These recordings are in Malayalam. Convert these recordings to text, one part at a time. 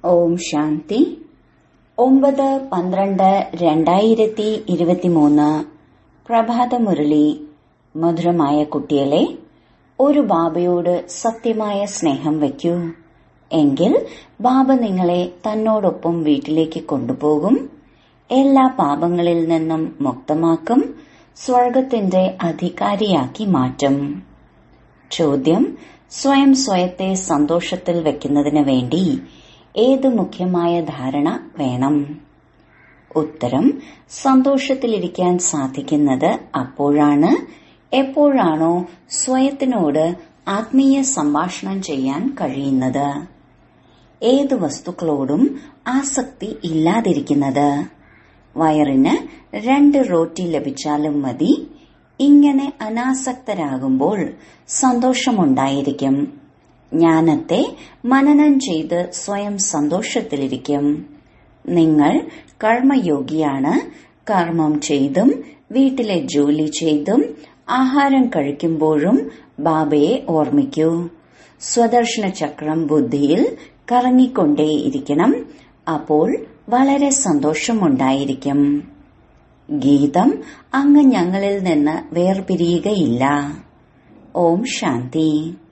ഓം ശാന്തി ഒമ്പത് പന്ത്രണ്ട് രണ്ടായിരത്തി ഇരുപത്തിമൂന്ന് പ്രഭാതമുരളി മധുരമായ കുട്ടികളെ ഒരു ബാബയോട് സത്യമായ സ്നേഹം വയ്ക്കൂ എങ്കിൽ ബാബ നിങ്ങളെ തന്നോടൊപ്പം വീട്ടിലേക്ക് കൊണ്ടുപോകും എല്ലാ പാപങ്ങളിൽ നിന്നും മുക്തമാക്കും സ്വർഗത്തിന്റെ അധികാരിയാക്കി മാറ്റും ചോദ്യം സ്വയം സ്വയത്തെ സന്തോഷത്തിൽ വെക്കുന്നതിന് വേണ്ടി ഏത് മുഖ്യമായ ധാരണ വേണം ഉത്തരം സന്തോഷത്തിലിരിക്കാൻ സാധിക്കുന്നത് അപ്പോഴാണ് എപ്പോഴാണോ സ്വയത്തിനോട് ആത്മീയ സംഭാഷണം ചെയ്യാൻ കഴിയുന്നത് ഏത് വസ്തുക്കളോടും ആസക്തി ഇല്ലാതിരിക്കുന്നത് വയറിന് രണ്ട് റോട്ടി ലഭിച്ചാലും മതി ഇങ്ങനെ അനാസക്തരാകുമ്പോൾ സന്തോഷമുണ്ടായിരിക്കും ജ്ഞാനത്തെ മനനം ചെയ്ത് സ്വയം സന്തോഷത്തിലിരിക്കും നിങ്ങൾ കർമ്മയോഗിയാണ് കർമ്മം ചെയ്തും വീട്ടിലെ ജോലി ചെയ്തും ആഹാരം കഴിക്കുമ്പോഴും ബാബയെ ഓർമ്മിക്കൂ സ്വദർശന ചക്രം ബുദ്ധിയിൽ കറങ്ങിക്കൊണ്ടേയിരിക്കണം അപ്പോൾ വളരെ സന്തോഷമുണ്ടായിരിക്കും ഗീതം അങ്ങ് ഞങ്ങളിൽ നിന്ന് വേർപിരിയുകയില്ല ഓം ശാന്തി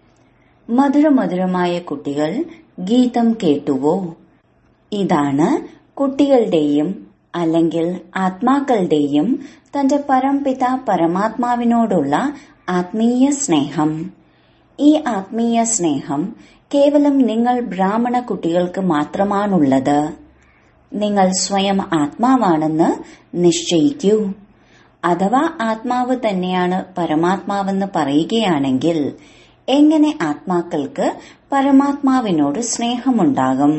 മധുരമധുരമായ കുട്ടികൾ ഗീതം കേട്ടുവോ ഇതാണ് കുട്ടികളുടെയും അല്ലെങ്കിൽ ആത്മാക്കളുടെയും തന്റെ പരംപിത പരമാത്മാവിനോടുള്ള ആത്മീയ സ്നേഹം ഈ ആത്മീയ സ്നേഹം കേവലം നിങ്ങൾ ബ്രാഹ്മണ കുട്ടികൾക്ക് മാത്രമാണുള്ളത് നിങ്ങൾ സ്വയം ആത്മാവാണെന്ന് നിശ്ചയിക്കൂ അഥവാ ആത്മാവ് തന്നെയാണ് പരമാത്മാവെന്ന് പറയുകയാണെങ്കിൽ എങ്ങനെ ആത്മാക്കൾക്ക് പരമാത്മാവിനോട് സ്നേഹമുണ്ടാകും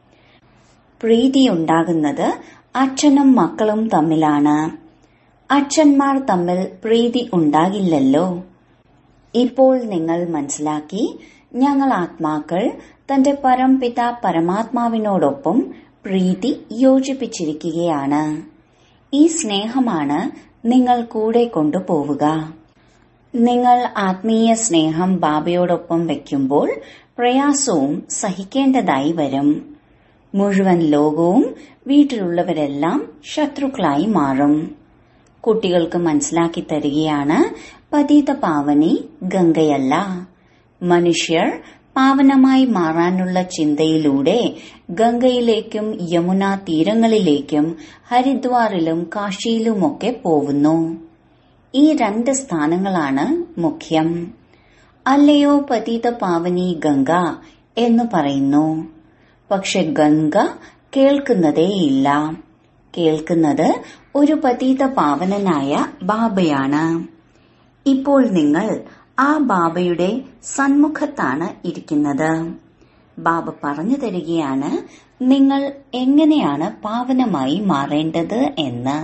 പ്രീതിയുണ്ടാകുന്നത് അച്ഛനും മക്കളും തമ്മിലാണ് അച്ഛന്മാർ തമ്മിൽ പ്രീതി ഉണ്ടാകില്ലല്ലോ ഇപ്പോൾ നിങ്ങൾ മനസ്സിലാക്കി ഞങ്ങൾ ആത്മാക്കൾ തന്റെ പരംപിത പരമാത്മാവിനോടൊപ്പം പ്രീതി യോജിപ്പിച്ചിരിക്കുകയാണ് ഈ സ്നേഹമാണ് നിങ്ങൾ കൂടെ കൊണ്ടുപോവുക നിങ്ങൾ ആത്മീയ സ്നേഹം ബാബയോടൊപ്പം വയ്ക്കുമ്പോൾ പ്രയാസവും സഹിക്കേണ്ടതായി വരും മുഴുവൻ ലോകവും വീട്ടിലുള്ളവരെല്ലാം ശത്രുക്കളായി മാറും കുട്ടികൾക്ക് മനസ്സിലാക്കി തരികയാണ് പതീത പാവനി ഗംഗയല്ല മനുഷ്യർ പാവനമായി മാറാനുള്ള ചിന്തയിലൂടെ ഗംഗയിലേക്കും യമുന തീരങ്ങളിലേക്കും ഹരിദ്വാറിലും കാശിയിലുമൊക്കെ പോകുന്നു ഈ രണ്ട് സ്ഥാനങ്ങളാണ് മുഖ്യം അല്ലയോ പതീത പാവനി ഗംഗ എന്ന് പറയുന്നു പക്ഷെ ഗംഗ കേൾക്കുന്നതേയില്ല കേൾക്കുന്നത് ഒരു പതീത പാവനനായ ബാബയാണ് ഇപ്പോൾ നിങ്ങൾ ആ ബാബയുടെ സന്മുഖത്താണ് ഇരിക്കുന്നത് ബാബ പറഞ്ഞു തരികയാണ് നിങ്ങൾ എങ്ങനെയാണ് പാവനമായി മാറേണ്ടത് എന്ന്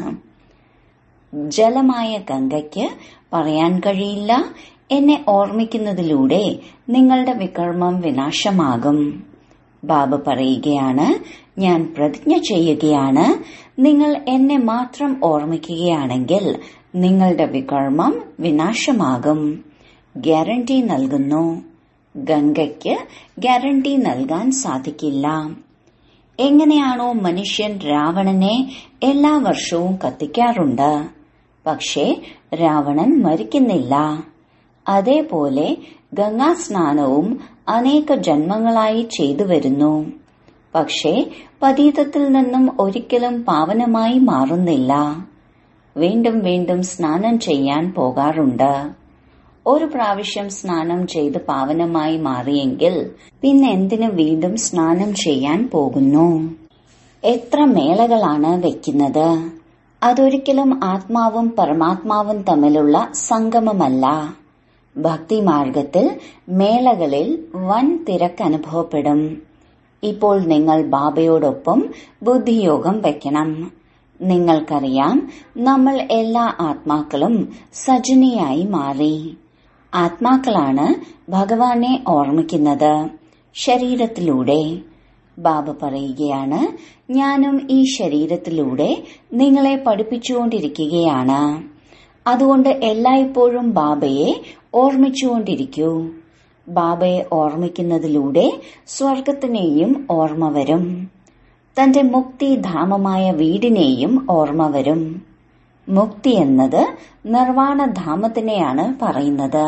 ജലമായ ഗംഗയ്ക്ക് പറയാൻ കഴിയില്ല എന്നെ ഓർമ്മിക്കുന്നതിലൂടെ നിങ്ങളുടെ വികർമ്മം വിനാശമാകും ബാബ പറയുകയാണ് ഞാൻ പ്രതിജ്ഞ ചെയ്യുകയാണ് നിങ്ങൾ എന്നെ മാത്രം ഓർമ്മിക്കുകയാണെങ്കിൽ നിങ്ങളുടെ വികർമ്മം വിനാശമാകും ഗ്യാരണ്ടി നൽകുന്നു ഗംഗയ്ക്ക് ഗ്യാരണ്ടി നൽകാൻ സാധിക്കില്ല എങ്ങനെയാണോ മനുഷ്യൻ രാവണനെ എല്ലാ വർഷവും കത്തിക്കാറുണ്ട് പക്ഷേ രാവണൻ മരിക്കുന്നില്ല അതേപോലെ ഗംഗാസ്നാനവും അനേക ജന്മങ്ങളായി ചെയ്തു വരുന്നു പക്ഷേ പതീതത്തിൽ നിന്നും ഒരിക്കലും പാവനമായി മാറുന്നില്ല വീണ്ടും വീണ്ടും സ്നാനം ചെയ്യാൻ പോകാറുണ്ട് ഒരു പ്രാവശ്യം സ്നാനം ചെയ്ത് പാവനമായി മാറിയെങ്കിൽ പിന്നെ എന്തിനു വീണ്ടും സ്നാനം ചെയ്യാൻ പോകുന്നു എത്ര മേളകളാണ് വെക്കുന്നത് അതൊരിക്കലും ആത്മാവും പരമാത്മാവും തമ്മിലുള്ള സംഗമമല്ല ഭക്തിമാർഗത്തിൽ മേളകളിൽ വൻ തിരക്ക് അനുഭവപ്പെടും ഇപ്പോൾ നിങ്ങൾ ബാബയോടൊപ്പം ബുദ്ധിയോഗം വെക്കണം നിങ്ങൾക്കറിയാം നമ്മൾ എല്ലാ ആത്മാക്കളും സജനിയായി മാറി ആത്മാക്കളാണ് ഭഗവാനെ ഓർമ്മിക്കുന്നത് ശരീരത്തിലൂടെ ബാബ പറയുകയാണ് ഞാനും ഈ ശരീരത്തിലൂടെ നിങ്ങളെ പഠിപ്പിച്ചുകൊണ്ടിരിക്കുകയാണ് അതുകൊണ്ട് എല്ലായ്പ്പോഴും ബാബയെ ഓർമ്മിച്ചുകൊണ്ടിരിക്കൂ ബാബയെ ഓർമ്മിക്കുന്നതിലൂടെ സ്വർഗത്തിനെയും ഓർമ്മ വരും തന്റെ മുക്തിധാമമായ വീടിനെയും ഓർമ്മ വരും മുക്തി എന്നത് നിർവാണധാമത്തിനെയാണ് പറയുന്നത്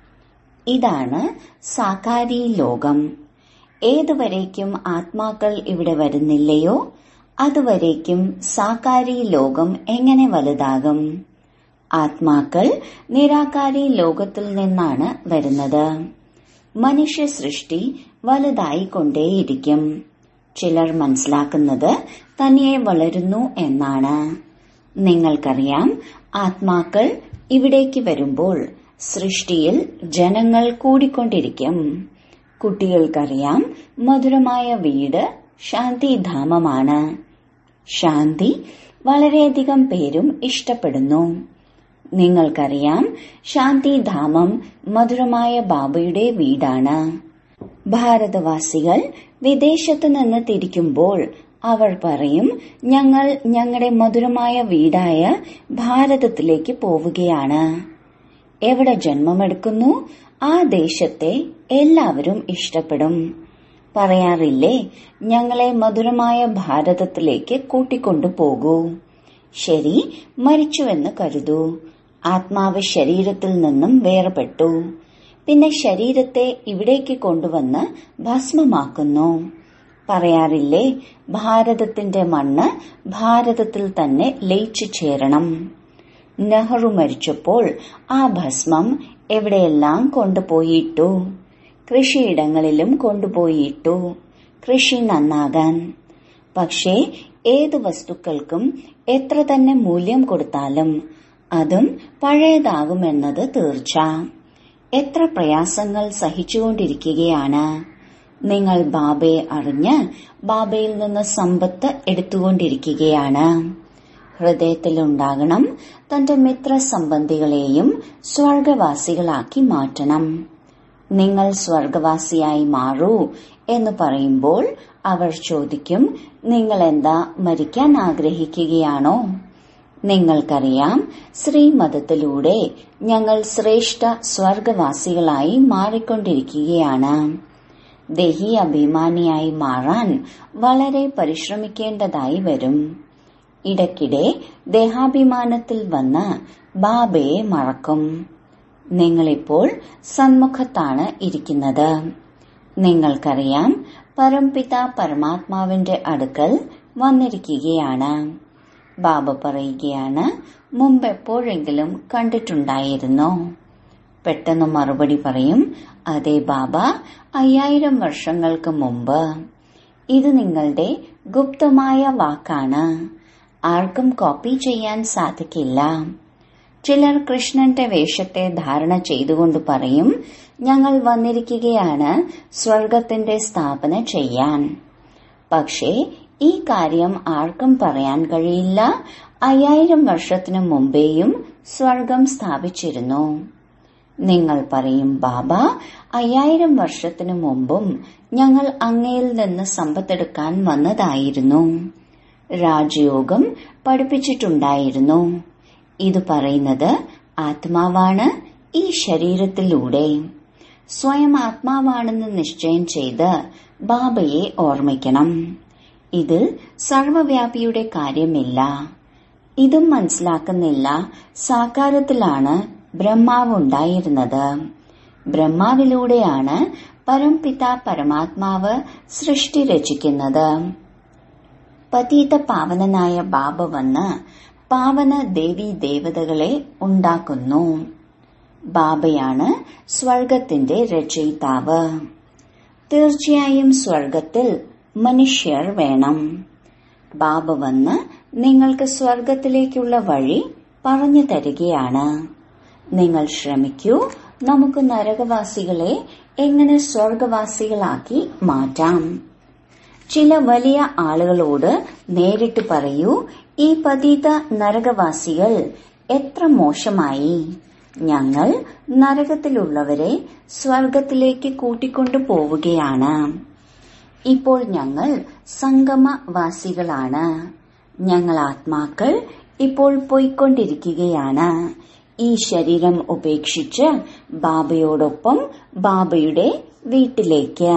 ഇതാണ് സാകാരി ലോകം ഏതുവരേക്കും ആത്മാക്കൾ ഇവിടെ വരുന്നില്ലയോ അതുവരേക്കും സാകാരി ലോകം എങ്ങനെ വലുതാകും ആത്മാക്കൾ നിരാകാരി ലോകത്തിൽ നിന്നാണ് വരുന്നത് മനുഷ്യ സൃഷ്ടി വലുതായിക്കൊണ്ടേയിരിക്കും ചിലർ മനസ്സിലാക്കുന്നത് തനിയെ വളരുന്നു എന്നാണ് നിങ്ങൾക്കറിയാം ആത്മാക്കൾ ഇവിടേക്ക് വരുമ്പോൾ സൃഷ്ടിയിൽ ജനങ്ങൾ കൂടിക്കൊണ്ടിരിക്കും കുട്ടികൾക്കറിയാം മധുരമായ വീട് ശാന്തിധാമമാണ് ശാന്തി വളരെയധികം പേരും ഇഷ്ടപ്പെടുന്നു നിങ്ങൾക്കറിയാം ശാന്തിധാമം മധുരമായ ബാബയുടെ വീടാണ് ഭാരതവാസികൾ വിദേശത്ത് നിന്ന് തിരിക്കുമ്പോൾ അവർ പറയും ഞങ്ങൾ ഞങ്ങളുടെ മധുരമായ വീടായ ഭാരതത്തിലേക്ക് പോവുകയാണ് എവിടെ ജന്മമെടുക്കുന്നു ആ ദേശത്തെ എല്ലാവരും ഇഷ്ടപ്പെടും പറയാറില്ലേ ഞങ്ങളെ മധുരമായ ഭാരതത്തിലേക്ക് കൂട്ടിക്കൊണ്ടു പോകൂ ശരി മരിച്ചുവെന്ന് കരുതൂ ആത്മാവ് ശരീരത്തിൽ നിന്നും വേർപെട്ടു പിന്നെ ശരീരത്തെ ഇവിടേക്ക് കൊണ്ടുവന്ന് ഭസ്മമാക്കുന്നു പറയാറില്ലേ ഭാരതത്തിന്റെ മണ്ണ് ഭാരതത്തിൽ തന്നെ ലയിച്ചു ചേരണം നെഹ്റു മരിച്ചപ്പോൾ ആ ഭസ്മം എവിടെയെല്ലാം കൊണ്ടുപോയിട്ടു കൃഷിയിടങ്ങളിലും കൊണ്ടുപോയിട്ടു കൃഷി നന്നാകാൻ പക്ഷേ ഏത് വസ്തുക്കൾക്കും എത്ര തന്നെ മൂല്യം കൊടുത്താലും അതും പഴയതാകുമെന്നത് തീർച്ച എത്ര പ്രയാസങ്ങൾ സഹിച്ചുകൊണ്ടിരിക്കുകയാണ് നിങ്ങൾ ബാബയെ അറിഞ്ഞ് ബാബയിൽ നിന്ന് സമ്പത്ത് എടുത്തുകൊണ്ടിരിക്കുകയാണ് ഹൃദയത്തിലുണ്ടാകണം തന്റെ മിത്ര സംബന്ധികളെയും സ്വർഗവാസികളാക്കി മാറ്റണം നിങ്ങൾ സ്വർഗവാസിയായി മാറൂ എന്ന് പറയുമ്പോൾ അവർ ചോദിക്കും നിങ്ങൾ എന്താ മരിക്കാൻ ആഗ്രഹിക്കുകയാണോ നിങ്ങൾക്കറിയാം ശ്രീമതത്തിലൂടെ ഞങ്ങൾ ശ്രേഷ്ഠ സ്വർഗവാസികളായി മാറിക്കൊണ്ടിരിക്കുകയാണ് ദേഹി അഭിമാനിയായി മാറാൻ വളരെ പരിശ്രമിക്കേണ്ടതായി വരും ഇടയ്ക്കിടെ ദേഹാഭിമാനത്തിൽ വന്ന് ബാബയെ മറക്കും നിങ്ങളിപ്പോൾ സന്മുഖത്താണ് ഇരിക്കുന്നത് നിങ്ങൾക്കറിയാം പരംപിത പരമാത്മാവിന്റെ അടുക്കൽ വന്നിരിക്കുകയാണ് ബാബ പറയുകയാണ് മുമ്പ് എപ്പോഴെങ്കിലും കണ്ടിട്ടുണ്ടായിരുന്നോ പെട്ടെന്ന് മറുപടി പറയും അതെ ബാബ അയ്യായിരം വർഷങ്ങൾക്ക് മുമ്പ് ഇത് നിങ്ങളുടെ ഗുപ്തമായ വാക്കാണ് ആർക്കും കോപ്പി ചെയ്യാൻ സാധിക്കില്ല ചിലർ കൃഷ്ണന്റെ വേഷത്തെ ധാരണ ചെയ്തുകൊണ്ട് പറയും ഞങ്ങൾ വന്നിരിക്കുകയാണ് സ്വർഗത്തിന്റെ സ്ഥാപന ചെയ്യാൻ പക്ഷേ ഈ കാര്യം ആർക്കും പറയാൻ കഴിയില്ല അയ്യായിരം വർഷത്തിനു മുമ്പേയും സ്വർഗം സ്ഥാപിച്ചിരുന്നു നിങ്ങൾ പറയും ബാബ അയ്യായിരം വർഷത്തിനു മുമ്പും ഞങ്ങൾ അങ്ങയിൽ നിന്ന് സമ്പത്തെടുക്കാൻ വന്നതായിരുന്നു രാജയോഗം പഠിപ്പിച്ചിട്ടുണ്ടായിരുന്നു ഇത് പറയുന്നത് ആത്മാവാണ് ഈ ശരീരത്തിലൂടെ സ്വയം ആത്മാവാണെന്ന് നിശ്ചയം ചെയ്ത് ബാബയെ ഓർമ്മിക്കണം ഇത് സർവവ്യാപിയുടെ കാര്യമില്ല ഇതും മനസ്സിലാക്കുന്നില്ല സാകാരത്തിലാണ് ബ്രഹ്മാവ് ഉണ്ടായിരുന്നത് ബ്രഹ്മാവിലൂടെയാണ് പരംപിത പരമാത്മാവ് സൃഷ്ടി രചിക്കുന്നത് പതീത പാവനനായ ബാബ വന്ന് പാവന ദേവി ദേവതകളെ ഉണ്ടാക്കുന്നു ബാബയാണ് സ്വർഗത്തിന്റെ രചയിതാവ് തീർച്ചയായും സ്വർഗത്തിൽ മനുഷ്യർ വേണം ബാബ വന്ന് നിങ്ങൾക്ക് സ്വർഗത്തിലേക്കുള്ള വഴി പറഞ്ഞു തരികയാണ് നിങ്ങൾ ശ്രമിക്കൂ നമുക്ക് നരകവാസികളെ എങ്ങനെ സ്വർഗവാസികളാക്കി മാറ്റാം ചില വലിയ ആളുകളോട് നേരിട്ട് പറയൂ ഈ പതിത നരകവാസികൾ എത്ര മോശമായി ഞങ്ങൾ നരകത്തിലുള്ളവരെ സ്വർഗത്തിലേക്ക് കൂട്ടിക്കൊണ്ടു പോവുകയാണ് ഇപ്പോൾ ഞങ്ങൾ സംഗമവാസികളാണ് ഞങ്ങൾ ആത്മാക്കൾ ഇപ്പോൾ പോയിക്കൊണ്ടിരിക്കുകയാണ് ഈ ശരീരം ഉപേക്ഷിച്ച് ബാബയോടൊപ്പം ബാബയുടെ വീട്ടിലേക്ക്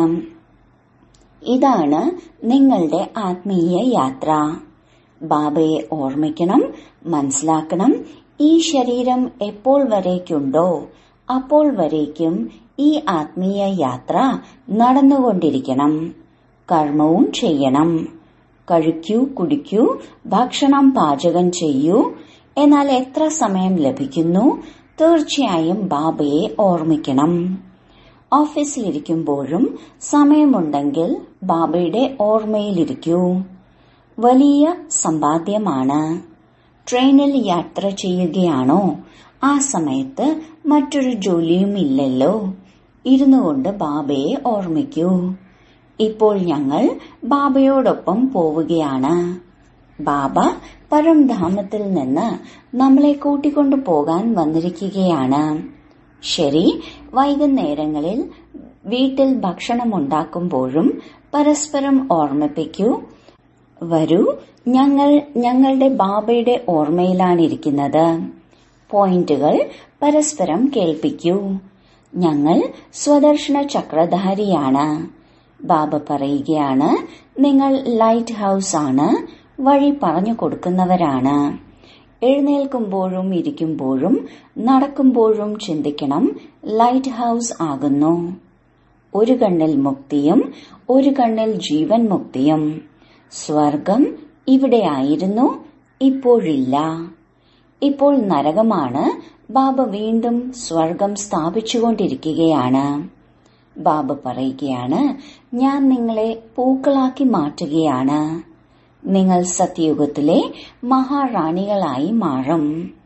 ഇതാണ് നിങ്ങളുടെ ആത്മീയ യാത്ര ബാബയെ ഓർമ്മിക്കണം മനസ്സിലാക്കണം ഈ ശരീരം എപ്പോൾ വരേക്കുണ്ടോ അപ്പോൾ വരേക്കും ഈ ആത്മീയ യാത്ര നടന്നുകൊണ്ടിരിക്കണം കർമ്മവും ചെയ്യണം കഴിക്കൂ കുടിക്കൂ ഭക്ഷണം പാചകം ചെയ്യൂ എന്നാൽ എത്ര സമയം ലഭിക്കുന്നു തീർച്ചയായും ബാബയെ ഓർമ്മിക്കണം ഓഫീസിലിരിക്കുമ്പോഴും സമയമുണ്ടെങ്കിൽ ബാബയുടെ ഓർമ്മയിലിരിക്കൂ വലിയ സമ്പാദ്യമാണ് ട്രെയിനിൽ യാത്ര ചെയ്യുകയാണോ ആ സമയത്ത് മറ്റൊരു ജോലിയും ഇല്ലല്ലോ ഇരുന്നു കൊണ്ട് ബാബയെ ഓർമ്മിക്കൂ ഇപ്പോൾ ഞങ്ങൾ ബാബയോടൊപ്പം പോവുകയാണ് ബാബ പരംധാമത്തിൽ നിന്ന് നമ്മളെ കൂട്ടിക്കൊണ്ടു പോകാൻ വന്നിരിക്കുകയാണ് ശരി വൈകുന്നേരങ്ങളിൽ വീട്ടിൽ ഭക്ഷണം ഉണ്ടാക്കുമ്പോഴും പരസ്പരം ഓർമ്മിപ്പിക്കൂ വരൂ ഞങ്ങൾ ഞങ്ങളുടെ ബാബയുടെ ഓർമ്മയിലാണിരിക്കുന്നത് പോയിന്റുകൾ പരസ്പരം കേൾപ്പിക്കൂ ഞങ്ങൾ സ്വദർശന ചക്രധാരിയാണ് ബാബ പറയുകയാണ് നിങ്ങൾ ലൈറ്റ് ഹൌസ് ആണ് വഴി പറഞ്ഞു കൊടുക്കുന്നവരാണ് എഴുന്നേൽക്കുമ്പോഴും ഇരിക്കുമ്പോഴും നടക്കുമ്പോഴും ചിന്തിക്കണം ലൈറ്റ് ഹൌസ് ആകുന്നു ഒരു കണ്ണിൽ മുക്തിയും ഒരു കണ്ണിൽ ജീവൻ മുക്തിയും സ്വർഗം ഇവിടെയായിരുന്നു ഇപ്പോഴില്ല ഇപ്പോൾ നരകമാണ് ബാബ വീണ്ടും സ്വർഗം സ്ഥാപിച്ചുകൊണ്ടിരിക്കുകയാണ് ബാബ പറയുകയാണ് ഞാൻ നിങ്ങളെ പൂക്കളാക്കി മാറ്റുകയാണ് നിങ്ങൾ സത്യയുഗത്തിലെ മഹാറാണികളായി മാറും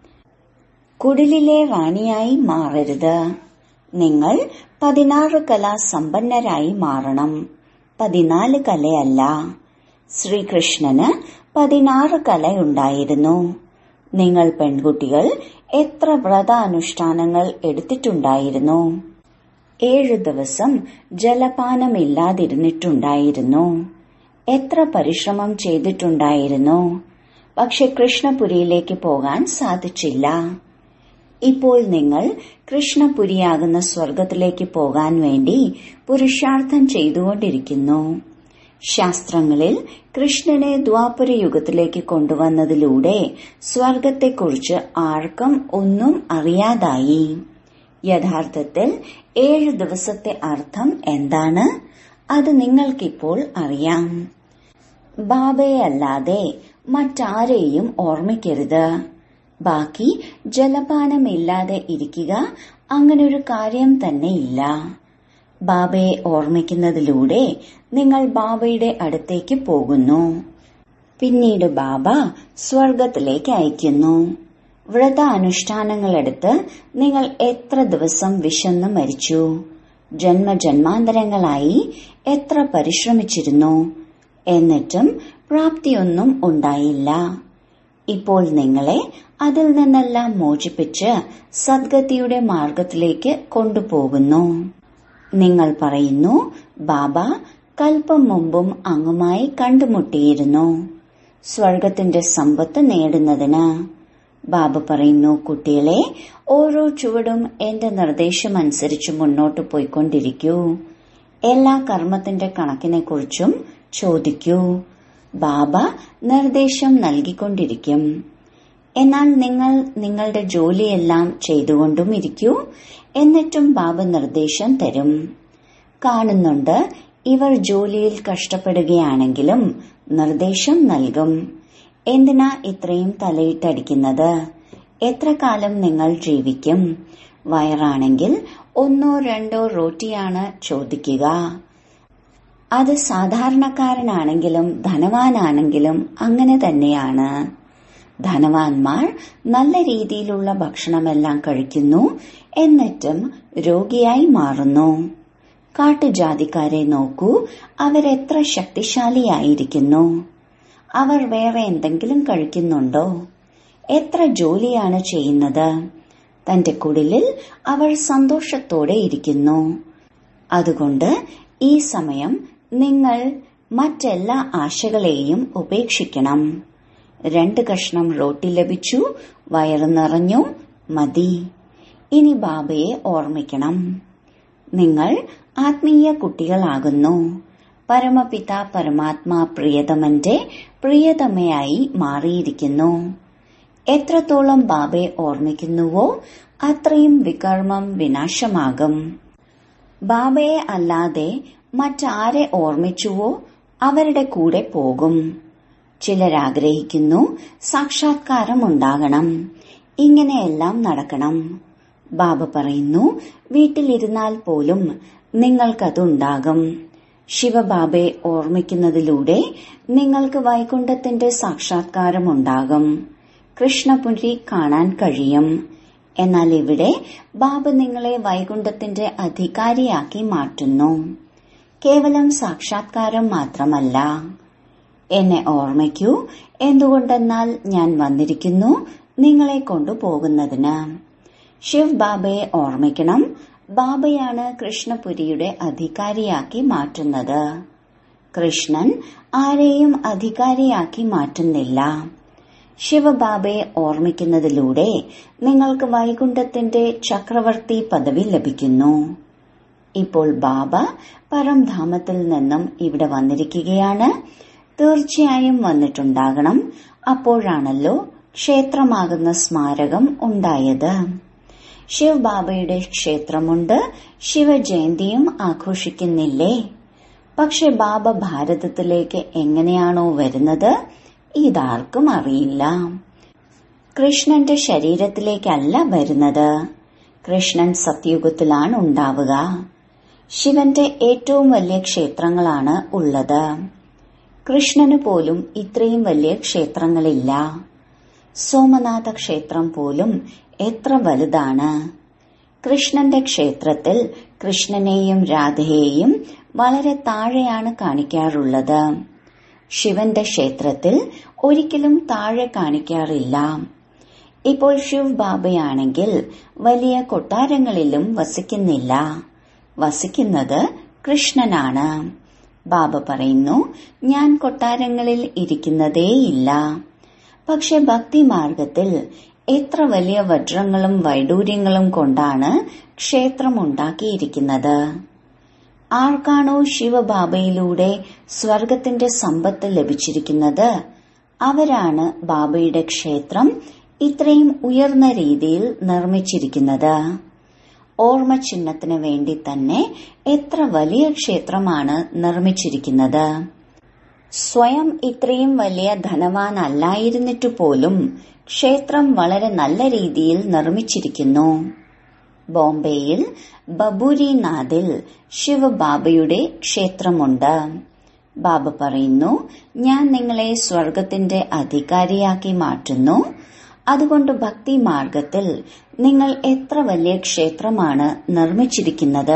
കുടിലിലെ റാണിയായി മാറരുത് നിങ്ങൾ പതിനാറ് കലാ സമ്പന്നരായി മാറണം പതിനാല് കലയല്ല ശ്രീകൃഷ്ണന് പതിനാറ് കലയുണ്ടായിരുന്നു നിങ്ങൾ പെൺകുട്ടികൾ എത്ര വ്രതാനുഷ്ഠാനങ്ങൾ എടുത്തിട്ടുണ്ടായിരുന്നു ഏഴു ദിവസം ജലപാനമില്ലാതിരുന്നിട്ടുണ്ടായിരുന്നു എത്ര പരിശ്രമം ചെയ്തിട്ടുണ്ടായിരുന്നു പക്ഷെ കൃഷ്ണപുരിയിലേക്ക് പോകാൻ സാധിച്ചില്ല ഇപ്പോൾ നിങ്ങൾ കൃഷ്ണപുരിയാകുന്ന സ്വർഗത്തിലേക്ക് പോകാൻ വേണ്ടി പുരുഷാർത്ഥം ചെയ്തുകൊണ്ടിരിക്കുന്നു ശാസ്ത്രങ്ങളിൽ കൃഷ്ണനെ ദ്വാപര യുഗത്തിലേക്ക് കൊണ്ടുവന്നതിലൂടെ സ്വർഗത്തെക്കുറിച്ച് ആർക്കും ഒന്നും അറിയാതായി യഥാർത്ഥത്തിൽ ഏഴ് ദിവസത്തെ അർത്ഥം എന്താണ് അത് നിങ്ങൾക്കിപ്പോൾ അറിയാം ബാബയല്ലാതെ മറ്റാരെയും ഓർമ്മിക്കരുത് ബാക്കി ജലപാനമില്ലാതെ ഇരിക്കുക അങ്ങനൊരു കാര്യം തന്നെ ഇല്ല ബാബയെ ഓർമ്മിക്കുന്നതിലൂടെ നിങ്ങൾ ബാബയുടെ അടുത്തേക്ക് പോകുന്നു പിന്നീട് ബാബ സ്വർഗത്തിലേക്ക് അയക്കുന്നു വ്രത അനുഷ്ഠാനങ്ങളെടുത്ത് നിങ്ങൾ എത്ര ദിവസം വിശന്ന് മരിച്ചു ജന്മജന്മാന്തരങ്ങളായി എത്ര പരിശ്രമിച്ചിരുന്നു എന്നിട്ടും പ്രാപ്തിയൊന്നും ഉണ്ടായില്ല ഇപ്പോൾ നിങ്ങളെ അതിൽ നിന്നെല്ലാം മോചിപ്പിച്ച് സദ്ഗതിയുടെ മാർഗത്തിലേക്ക് കൊണ്ടുപോകുന്നു നിങ്ങൾ പറയുന്നു ബാബ കൽപ്പം മുമ്പും അങ്ങുമായി കണ്ടുമുട്ടിയിരുന്നു സ്വർഗത്തിന്റെ സമ്പത്ത് നേടുന്നതിന് ബാബ പറയുന്നു കുട്ടികളെ ഓരോ ചുവടും എന്റെ നിർദ്ദേശമനുസരിച്ച് മുന്നോട്ട് പോയിക്കൊണ്ടിരിക്കൂ എല്ലാ കർമ്മത്തിന്റെ കണക്കിനെ കുറിച്ചും ചോദിക്കൂ ബാബ നിർദ്ദേശം നൽകിക്കൊണ്ടിരിക്കും എന്നാൽ നിങ്ങൾ നിങ്ങളുടെ ജോലിയെല്ലാം ചെയ്തുകൊണ്ടും ഇരിക്കൂ എന്നിട്ടും ബാബ നിർദ്ദേശം തരും കാണുന്നുണ്ട് ഇവർ ജോലിയിൽ കഷ്ടപ്പെടുകയാണെങ്കിലും നിർദ്ദേശം നൽകും എന്തിനാ ഇത്രയും തലയിട്ടടിക്കുന്നത് എത്ര കാലം നിങ്ങൾ ജീവിക്കും വയറാണെങ്കിൽ ഒന്നോ രണ്ടോ റോട്ടിയാണ് ചോദിക്കുക അത് സാധാരണക്കാരനാണെങ്കിലും ധനവാനാണെങ്കിലും അങ്ങനെ തന്നെയാണ് ധനവാന്മാർ നല്ല രീതിയിലുള്ള ഭക്ഷണമെല്ലാം കഴിക്കുന്നു എന്നിട്ടും രോഗിയായി മാറുന്നു കാട്ടുജാതിക്കാരെ നോക്കൂ അവരെത്ര ശക്തിശാലിയായിരിക്കുന്നു അവർ വേറെ എന്തെങ്കിലും കഴിക്കുന്നുണ്ടോ എത്ര ജോലിയാണ് ചെയ്യുന്നത് തന്റെ കുടിലിൽ അവർ സന്തോഷത്തോടെ ഇരിക്കുന്നു അതുകൊണ്ട് ഈ സമയം നിങ്ങൾ മറ്റെല്ലാ ആശകളെയും ഉപേക്ഷിക്കണം രണ്ട് കഷ്ണം റോട്ടി ലഭിച്ചു വയറ് നിറഞ്ഞു മതി ഇനി ബാബയെ ഓർമ്മിക്കണം നിങ്ങൾ ആത്മീയ കുട്ടികളാകുന്നു പരമപിത പരമാത്മാ പ്രിയതമന്റെ പ്രിയതമയായി മാറിയിരിക്കുന്നു എത്രത്തോളം ബാബയെ ഓർമ്മിക്കുന്നുവോ അത്രയും വികർമ്മം വിനാശമാകും ബാബയെ അല്ലാതെ മറ്റാരെ ഓർമ്മിച്ചുവോ അവരുടെ കൂടെ പോകും ചിലരാഗ്രഹിക്കുന്നു സാക്ഷാത്കാരം ഉണ്ടാകണം ഇങ്ങനെയെല്ലാം നടക്കണം ബാബ പറയുന്നു വീട്ടിലിരുന്നാൽ പോലും നിങ്ങൾക്കതുണ്ടാകും ശിവബാബയെ ഓർമ്മിക്കുന്നതിലൂടെ നിങ്ങൾക്ക് വൈകുണ്ഠത്തിന്റെ സാക്ഷാത്കാരമുണ്ടാകും കൃഷ്ണപുരി കാണാൻ കഴിയും എന്നാൽ ഇവിടെ ബാബ നിങ്ങളെ വൈകുണ്ഠത്തിന്റെ അധികാരിയാക്കി മാറ്റുന്നു കേവലം സാക്ഷാത്കാരം മാത്രമല്ല എന്നെ ഓർമ്മിക്കൂ എന്തുകൊണ്ടെന്നാൽ ഞാൻ വന്നിരിക്കുന്നു നിങ്ങളെ കൊണ്ടുപോകുന്നതിന് ശിവ് ബാബയെ ഓർമ്മിക്കണം ബാബയാണ് കൃഷ്ണപുരിയുടെ അധികാരിയാക്കി മാറ്റുന്നത് കൃഷ്ണൻ ആരെയും അധികാരിയാക്കി മാറ്റുന്നില്ല ശിവബാബയെ ഓർമ്മിക്കുന്നതിലൂടെ നിങ്ങൾക്ക് വൈകുണ്ഠത്തിന്റെ ചക്രവർത്തി പദവി ലഭിക്കുന്നു ഇപ്പോൾ ബാബ പരംധാമത്തിൽ നിന്നും ഇവിടെ വന്നിരിക്കുകയാണ് തീർച്ചയായും വന്നിട്ടുണ്ടാകണം അപ്പോഴാണല്ലോ ക്ഷേത്രമാകുന്ന സ്മാരകം ഉണ്ടായത് ശിവ് ബാബയുടെ ക്ഷേത്രമുണ്ട് ശിവജയന്തിയും ആഘോഷിക്കുന്നില്ലേ പക്ഷെ ബാബ ഭാരതത്തിലേക്ക് എങ്ങനെയാണോ വരുന്നത് ഇതാർക്കും അറിയില്ല കൃഷ്ണന്റെ ശരീരത്തിലേക്കല്ല വരുന്നത് കൃഷ്ണൻ സത്യുഗത്തിലാണ് ഉണ്ടാവുക ശിവന്റെ ഏറ്റവും വലിയ ക്ഷേത്രങ്ങളാണ് ഉള്ളത് കൃഷ്ണന് പോലും ഇത്രയും വലിയ ക്ഷേത്രങ്ങളില്ല സോമനാഥ ക്ഷേത്രം പോലും എത്ര വലുതാണ് കൃഷ്ണന്റെ ക്ഷേത്രത്തിൽ കൃഷ്ണനെയും രാധയെയും വളരെ താഴെയാണ് കാണിക്കാറുള്ളത് ശിവന്റെ ക്ഷേത്രത്തിൽ ഒരിക്കലും താഴെ കാണിക്കാറില്ല ഇപ്പോൾ ശിവ് ബാബയാണെങ്കിൽ വലിയ കൊട്ടാരങ്ങളിലും വസിക്കുന്നില്ല വസിക്കുന്നത് കൃഷ്ണനാണ് ബാബ പറയുന്നു ഞാൻ കൊട്ടാരങ്ങളിൽ ഇരിക്കുന്നതേയില്ല പക്ഷെ ഭക്തിമാർഗത്തിൽ എത്ര വലിയ വജ്രങ്ങളും വൈഡൂര്യങ്ങളും കൊണ്ടാണ് ക്ഷേത്രമുണ്ടാക്കിയിരിക്കുന്നത് ആർക്കാണോ ശിവബാബയിലൂടെ സ്വർഗത്തിന്റെ സമ്പത്ത് ലഭിച്ചിരിക്കുന്നത് അവരാണ് ബാബയുടെ ക്ഷേത്രം ഇത്രയും ഉയർന്ന രീതിയിൽ നിർമ്മിച്ചിരിക്കുന്നത് ഓർമ്മ ചിഹ്നത്തിന് വേണ്ടി തന്നെ എത്ര വലിയ ക്ഷേത്രമാണ് നിർമ്മിച്ചിരിക്കുന്നത് സ്വയം ഇത്രയും വലിയ ധനവാനല്ലായിരുന്നിട്ടു പോലും ക്ഷേത്രം വളരെ നല്ല രീതിയിൽ നിർമ്മിച്ചിരിക്കുന്നു ബോംബെയിൽ ബബുരിനാഥിൽ ശിവബാബയുടെ ക്ഷേത്രമുണ്ട് ബാബ പറയുന്നു ഞാൻ നിങ്ങളെ സ്വർഗത്തിന്റെ അധികാരിയാക്കി മാറ്റുന്നു അതുകൊണ്ട് ഭക്തി മാർഗത്തിൽ നിങ്ങൾ എത്ര വലിയ ക്ഷേത്രമാണ് നിർമ്മിച്ചിരിക്കുന്നത്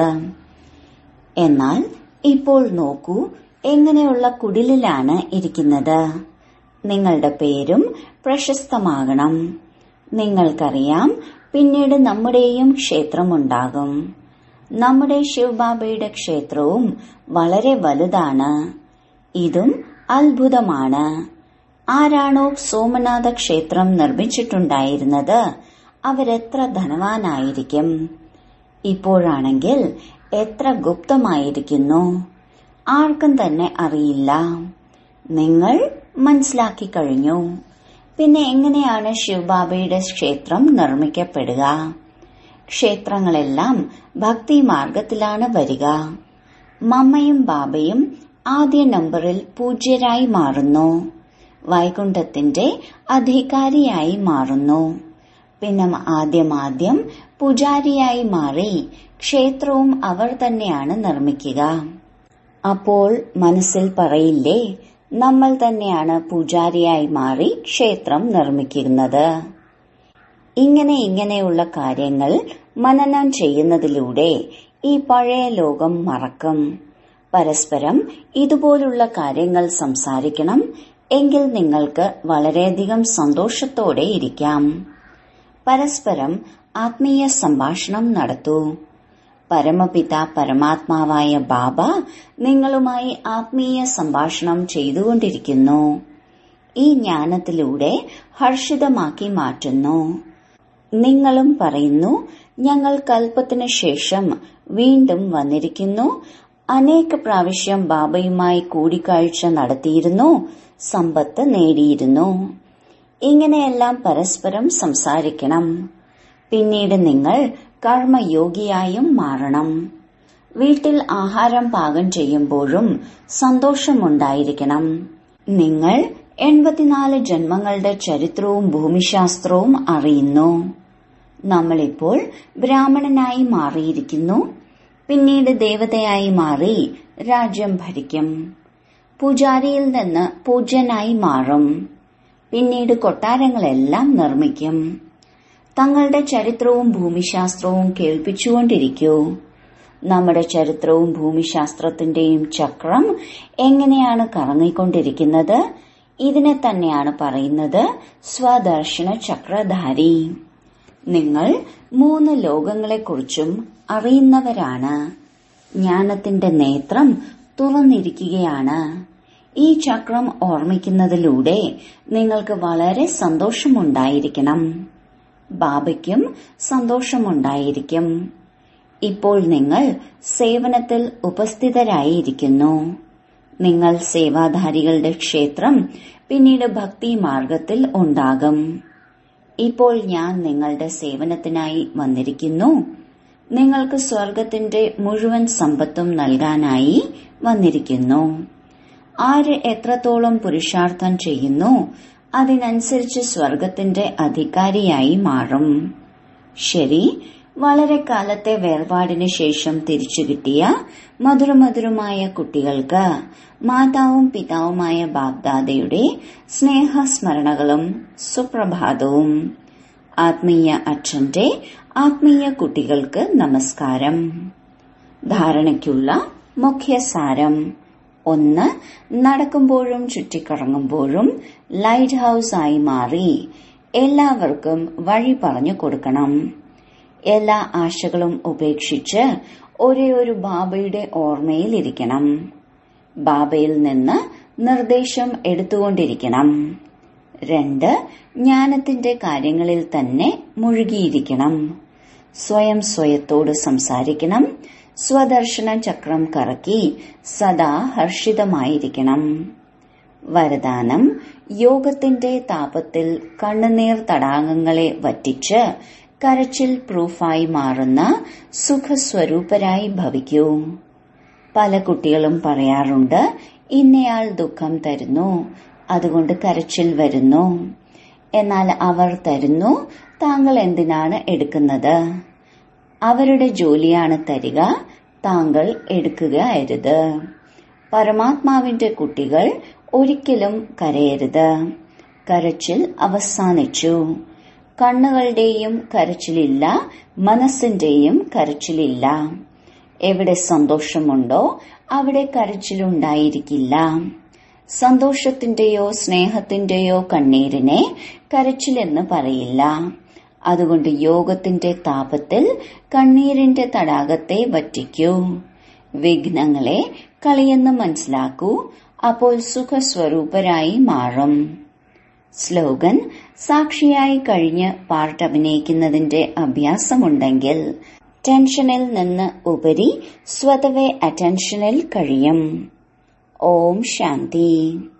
എന്നാൽ ഇപ്പോൾ നോക്കൂ എങ്ങനെയുള്ള കുടിലിലാണ് ഇരിക്കുന്നത് നിങ്ങളുടെ പേരും പ്രശസ്തമാകണം നിങ്ങൾക്കറിയാം പിന്നീട് നമ്മുടെയും ക്ഷേത്രമുണ്ടാകും നമ്മുടെ ശിവബാബയുടെ ക്ഷേത്രവും വളരെ വലുതാണ് ഇതും അത്ഭുതമാണ് ആരാണോ സോമനാഥ ക്ഷേത്രം നിർമ്മിച്ചിട്ടുണ്ടായിരുന്നത് അവരെത്ര ധനവാനായിരിക്കും ഇപ്പോഴാണെങ്കിൽ എത്ര ഗുപ്തമായിരിക്കുന്നു ആർക്കും തന്നെ അറിയില്ല നിങ്ങൾ മനസ്സിലാക്കി കഴിഞ്ഞു പിന്നെ എങ്ങനെയാണ് ശിവബാബയുടെ ക്ഷേത്രം നിർമ്മിക്കപ്പെടുക ക്ഷേത്രങ്ങളെല്ലാം ഭക്തി മാർഗത്തിലാണ് വരിക മമ്മയും ബാബയും ആദ്യ നമ്പറിൽ പൂജ്യരായി മാറുന്നു വൈകുണ്ഠത്തിന്റെ അധികാരിയായി മാറുന്നു പിന്നെ ആദ്യമാദ്യം പൂജാരിയായി മാറി ക്ഷേത്രവും അവർ തന്നെയാണ് നിർമ്മിക്കുക അപ്പോൾ മനസ്സിൽ പറയില്ലേ നമ്മൾ തന്നെയാണ് പൂജാരിയായി മാറി ക്ഷേത്രം നിർമ്മിക്കുന്നത് ഇങ്ങനെ ഇങ്ങനെയുള്ള കാര്യങ്ങൾ മനനം ചെയ്യുന്നതിലൂടെ ഈ പഴയ ലോകം മറക്കും പരസ്പരം ഇതുപോലുള്ള കാര്യങ്ങൾ സംസാരിക്കണം എങ്കിൽ നിങ്ങൾക്ക് വളരെയധികം സന്തോഷത്തോടെ ഇരിക്കാം പരസ്പരം ആത്മീയ സംഭാഷണം നടത്തൂ പരമപിത പരമാത്മാവായ ബാബ നിങ്ങളുമായി ആത്മീയ സംഭാഷണം ചെയ്തുകൊണ്ടിരിക്കുന്നു ഈ ജ്ഞാനത്തിലൂടെ ഹർഷിതമാക്കി മാറ്റുന്നു നിങ്ങളും പറയുന്നു ഞങ്ങൾ കൽപ്പത്തിനു ശേഷം വീണ്ടും വന്നിരിക്കുന്നു അനേക പ്രാവശ്യം ബാബയുമായി കൂടിക്കാഴ്ച നടത്തിയിരുന്നു സമ്പത്ത് നേടിയിരുന്നു ഇങ്ങനെയെല്ലാം പരസ്പരം സംസാരിക്കണം പിന്നീട് നിങ്ങൾ കർമ്മയോഗിയായും മാറണം വീട്ടിൽ ആഹാരം പാകം ചെയ്യുമ്പോഴും സന്തോഷമുണ്ടായിരിക്കണം നിങ്ങൾ എൺപത്തിനാല് ജന്മങ്ങളുടെ ചരിത്രവും ഭൂമിശാസ്ത്രവും അറിയുന്നു നമ്മളിപ്പോൾ ബ്രാഹ്മണനായി മാറിയിരിക്കുന്നു പിന്നീട് ദേവതയായി മാറി രാജ്യം ഭരിക്കും പൂജാരിയിൽ നിന്ന് പൂജ്യനായി മാറും പിന്നീട് കൊട്ടാരങ്ങളെല്ലാം നിർമ്മിക്കും തങ്ങളുടെ ചരിത്രവും ഭൂമിശാസ്ത്രവും കേൾപ്പിച്ചുകൊണ്ടിരിക്കൂ നമ്മുടെ ചരിത്രവും ഭൂമിശാസ്ത്രത്തിന്റെയും ചക്രം എങ്ങനെയാണ് കറങ്ങിക്കൊണ്ടിരിക്കുന്നത് ഇതിനെ തന്നെയാണ് പറയുന്നത് സ്വദർശന ചക്രധാരി നിങ്ങൾ മൂന്ന് ലോകങ്ങളെക്കുറിച്ചും അറിയുന്നവരാണ് ജ്ഞാനത്തിന്റെ നേത്രം തുറന്നിരിക്കുകയാണ് ഈ ചക്രം ഓർമ്മിക്കുന്നതിലൂടെ നിങ്ങൾക്ക് വളരെ സന്തോഷമുണ്ടായിരിക്കണം ബാബയ്ക്കും സന്തോഷമുണ്ടായിരിക്കും ഇപ്പോൾ നിങ്ങൾ സേവനത്തിൽ ഉപസ്ഥിതരായിരിക്കുന്നു നിങ്ങൾ സേവാധാരികളുടെ ക്ഷേത്രം പിന്നീട് ഭക്തി മാർഗത്തിൽ ഉണ്ടാകും ഇപ്പോൾ ഞാൻ നിങ്ങളുടെ സേവനത്തിനായി വന്നിരിക്കുന്നു നിങ്ങൾക്ക് സ്വർഗത്തിന്റെ മുഴുവൻ സമ്പത്തും നൽകാനായി വന്നിരിക്കുന്നു ആര് എത്രത്തോളം പുരുഷാർത്ഥം ചെയ്യുന്നു അതിനനുസരിച്ച് സ്വർഗത്തിന്റെ അധികാരിയായി മാറും ശരി വളരെ കാലത്തെ വേർപാടിന് ശേഷം തിരിച്ചു കിട്ടിയ മധുരമധുരമായ കുട്ടികൾക്ക് മാതാവും പിതാവുമായ ബാഗ്ദാദയുടെ സ്നേഹസ്മരണകളും സുപ്രഭാതവും ആത്മീയ അച്ഛന്റെ ആത്മീയ കുട്ടികൾക്ക് നമസ്കാരം ധാരണയ്ക്കുള്ള മുഖ്യസാരം ഒന്ന് നടക്കുമ്പോഴും ചുറ്റിക്കറങ്ങുമ്പോഴും ലൈറ്റ് ഹൌസ് ആയി മാറി എല്ലാവർക്കും വഴി പറഞ്ഞു കൊടുക്കണം എല്ലാ ആശകളും ഉപേക്ഷിച്ച് ഒരേ ഒരു ബാബയുടെ ഓർമ്മയിൽ ഇരിക്കണം ബാബയിൽ നിന്ന് നിർദ്ദേശം എടുത്തുകൊണ്ടിരിക്കണം രണ്ട് ജ്ഞാനത്തിന്റെ കാര്യങ്ങളിൽ തന്നെ മുഴുകിയിരിക്കണം സ്വയം സ്വയത്തോട് സംസാരിക്കണം സ്വദർശന ചക്രം കറക്കി സദാ ഹർഷിതമായിരിക്കണം വരദാനം യോഗത്തിന്റെ താപത്തിൽ കണ്ണുനീർ തടാകങ്ങളെ വറ്റിച്ച് കരച്ചിൽ പ്രൂഫായി മാറുന്ന സുഖസ്വരൂപരായി ഭവിക്കൂ പല കുട്ടികളും പറയാറുണ്ട് ഇന്നയാൾ ദുഃഖം തരുന്നു അതുകൊണ്ട് കരച്ചിൽ വരുന്നു എന്നാൽ അവർ തരുന്നു താങ്കൾ എന്തിനാണ് എടുക്കുന്നത് അവരുടെ ജോലിയാണ് തരിക താങ്കൾ എടുക്കുക അരുത് പരമാത്മാവിന്റെ കുട്ടികൾ ഒരിക്കലും കരയരുത് കരച്ചിൽ അവസാനിച്ചു കണ്ണുകളുടെയും കരച്ചിലില്ല മനസ്സിന്റെയും കരച്ചിലില്ല എവിടെ സന്തോഷമുണ്ടോ അവിടെ കരച്ചിലുണ്ടായിരിക്കില്ല സന്തോഷത്തിന്റെയോ സ്നേഹത്തിന്റെയോ കണ്ണീരിനെ കരച്ചിലെന്ന് പറയില്ല അതുകൊണ്ട് യോഗത്തിന്റെ താപത്തിൽ കണ്ണീരിന്റെ തടാകത്തെ വറ്റിക്കൂ വിഘ്നങ്ങളെ കളിയെന്ന് മനസ്സിലാക്കൂ അപ്പോൾ സുഖസ്വരൂപരായി മാറും സ്ലോഗൻ സാക്ഷിയായി കഴിഞ്ഞ് പാർട്ട് അഭിനയിക്കുന്നതിന്റെ അഭ്യാസമുണ്ടെങ്കിൽ ടെൻഷനിൽ നിന്ന് ഉപരി സ്വതവേ അറ്റൻഷനിൽ കഴിയും ഓം ശാന്തി